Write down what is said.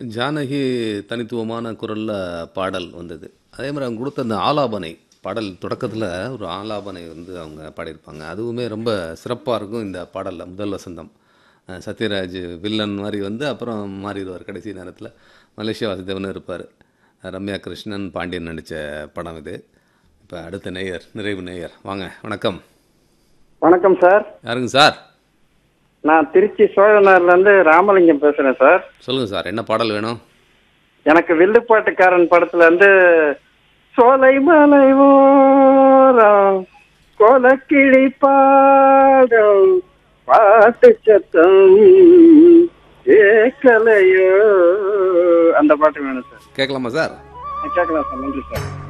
ஜானகி தனித்துவமான குரலில் பாடல் வந்தது அதே மாதிரி அவங்க கொடுத்த அந்த ஆலாபனை பாடல் தொடக்கத்தில் ஒரு ஆலாபனை வந்து அவங்க பாடியிருப்பாங்க அதுவுமே ரொம்ப சிறப்பாக இருக்கும் இந்த பாடலில் முதல் வசந்தம் அஹ் சத்யராஜ் வில்லன் மாதிரி வந்து அப்புறம் மாறிடுவார் கடைசி நேரத்தில் மலேசியா வாசுதேவன் இருப்பார் ரம்யா கிருஷ்ணன் பாண்டியன் நடித்த படம் இது இப்போ அடுத்த நேயர் நிறைவு நேயர் வாங்க வணக்கம் வணக்கம் சார் யாருங்க சார் நான் திருச்சி சோழனர்ல இருந்து ராமலிங்கம் பேசுறேன் சார் சொல்லுங்கள் சார் என்ன பாடல் வேணும் எனக்கு வில்லுப்பாட்டுக்காரன் படத்துல இருந்து சோலை மலை ஓரம் கோலக்கிளி பாடம் பாட்டு சத்தம் ஏக்கலையோ அந்த பாட்டு வேணும் சார் கேட்கலாமா சார் கேட்கலாம் சார் நன்றி சார்